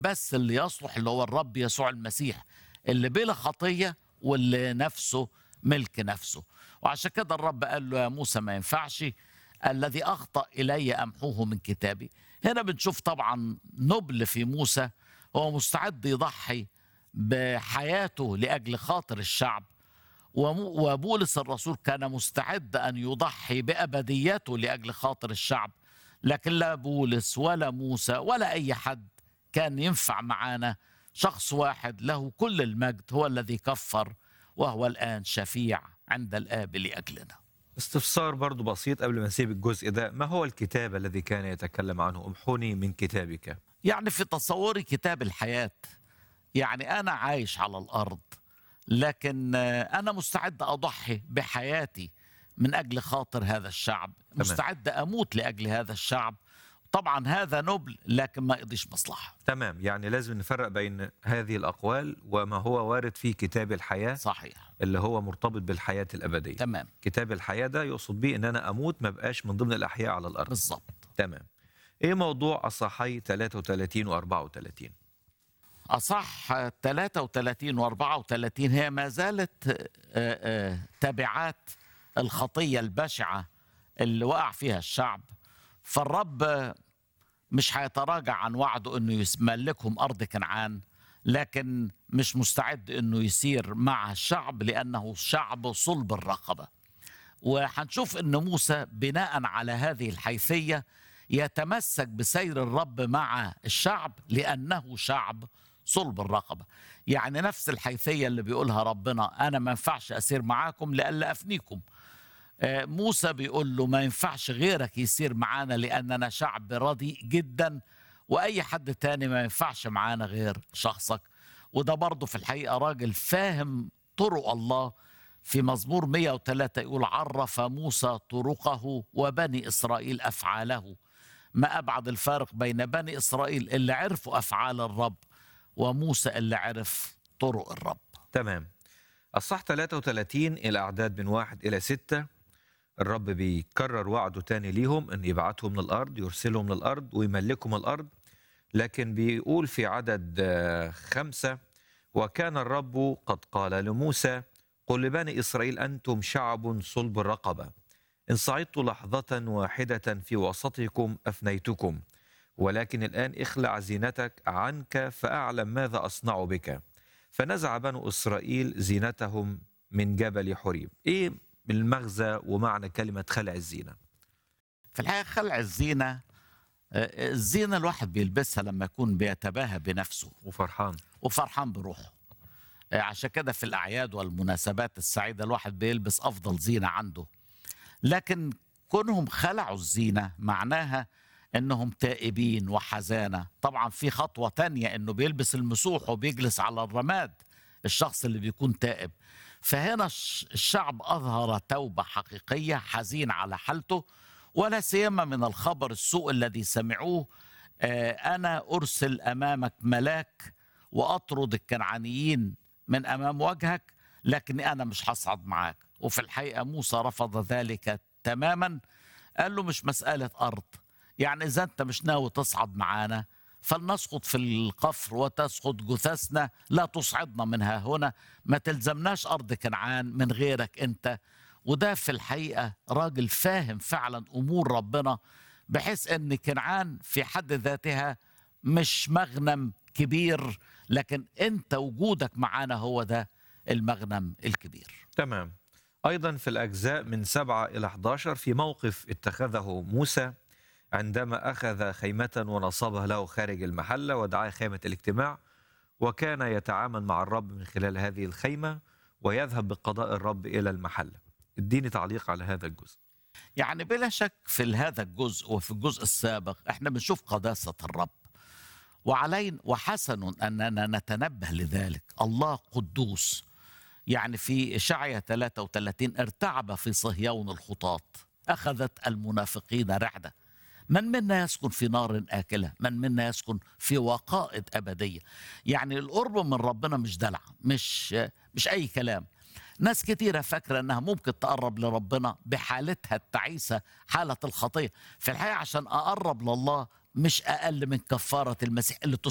بس اللي يصلح اللي هو الرب يسوع المسيح اللي بلا خطية واللي نفسه ملك نفسه وعشان كده الرب قال له يا موسى ما ينفعش الذي أخطأ إلي أمحوه من كتابي هنا بنشوف طبعا نبل في موسى هو مستعد يضحي بحياته لأجل خاطر الشعب ومو- وبولس الرسول كان مستعد أن يضحي بأبديته لأجل خاطر الشعب لكن لا بولس ولا موسى ولا أي حد كان ينفع معانا شخص واحد له كل المجد هو الذي كفر وهو الآن شفيع عند الآب لأجلنا استفسار برضو بسيط قبل ما نسيب الجزء ده ما هو الكتاب الذي كان يتكلم عنه امحوني من كتابك يعني في تصوري كتاب الحياة يعني أنا عايش على الأرض لكن آه، أنا مستعد أضحي بحياتي من أجل خاطر هذا الشعب مستعد أموت لأجل هذا الشعب طبعا هذا نبل لكن ما يقضيش مصلحة تمام يعني لازم نفرق بين هذه الأقوال وما هو وارد في كتاب الحياة صحيح اللي هو مرتبط بالحياة الأبدية تمام كتاب الحياة ده يقصد بيه إن أنا أموت ما بقاش من ضمن الأحياء على الأرض بالضبط تمام إيه موضوع أصحي 33 و 34 أصح 33 و 34 هي ما زالت آه، آه، تبعات الخطية البشعة اللي وقع فيها الشعب فالرب مش هيتراجع عن وعده انه يملكهم ارض كنعان لكن مش مستعد انه يسير مع الشعب لانه شعب صلب الرقبه وهنشوف ان موسى بناء على هذه الحيثيه يتمسك بسير الرب مع الشعب لانه شعب صلب الرقبه يعني نفس الحيثيه اللي بيقولها ربنا انا ما ينفعش اسير معاكم لئلا افنيكم آه، موسى بيقول له ما ينفعش غيرك يسير معانا لاننا شعب رديء جدا واي حد تاني ما ينفعش معانا غير شخصك وده برضه في الحقيقه راجل فاهم طرق الله في مزمور 103 يقول عرف موسى طرقه وبني اسرائيل افعاله ما ابعد الفارق بين بني اسرائيل اللي عرفوا افعال الرب وموسى اللي عرف طرق الرب تمام الصح 33 الأعداد من واحد إلى ستة الرب بيكرر وعده تاني ليهم أن يبعتهم من الأرض يرسلهم من الأرض ويملكهم الأرض لكن بيقول في عدد آه، خمسة وكان الرب قد قال لموسى قل لبني إسرائيل أنتم شعب صلب الرقبة إن صعدت لحظة واحدة في وسطكم أفنيتكم ولكن الآن اخلع زينتك عنك فأعلم ماذا أصنع بك فنزع بنو إسرائيل زينتهم من جبل حريم إيه المغزى ومعنى كلمة خلع الزينة في الحقيقه خلع الزينه آه، الزينه الواحد بيلبسها لما يكون بيتباهى بنفسه وفرحان وفرحان بروحه آه، عشان كده في الاعياد والمناسبات السعيده الواحد بيلبس افضل زينه عنده لكن كونهم خلعوا الزينه معناها انهم تائبين وحزانه طبعا في خطوه تانية انه بيلبس المسوح وبيجلس على الرماد الشخص اللي بيكون تائب فهنا الش- الشعب اظهر توبه حقيقيه حزين على حالته ولا سيما من الخبر السوء الذي سمعوه آه، انا ارسل امامك ملاك واطرد الكنعانيين من امام وجهك لكني انا مش هصعد معاك وفي الحقيقه موسى رفض ذلك تماما قال له مش مساله ارض يعني اذا انت مش ناوي تصعد معانا فلنسقط في القفر وتسقط جثثنا لا تصعدنا منها هنا ما تلزمناش ارض كنعان من غيرك انت وده في الحقيقه راجل فاهم فعلا امور ربنا بحيث ان كنعان في حد ذاتها مش مغنم كبير لكن انت وجودك معانا هو ده المغنم الكبير تمام أيضا في الأجزاء من 7 إلى 11 في موقف اتخذه موسى عندما أخذ خيمة ونصبها له خارج المحلة ودعاه خيمة الاجتماع وكان يتعامل مع الرب من خلال هذه الخيمة ويذهب بقضاء الرب إلى المحلة اديني تعليق على هذا الجزء يعني بلا شك في هذا الجزء وفي الجزء السابق احنا بنشوف قداسة الرب وعلينا وحسن أننا نتنبه لذلك الله قدوس يعني في إشعيا 33 ارتعب في صهيون الخطاط أخذت المنافقين رعدة من منا يسكن في نار آكلة من منا يسكن في وقائد أبدية يعني القرب من ربنا مش دلع مش مش أي كلام ناس كتيرة فاكرة أنها ممكن تقرب لربنا بحالتها التعيسة حالة الخطية في الحقيقة عشان أقرب لله مش أقل من كفارة المسيح اللي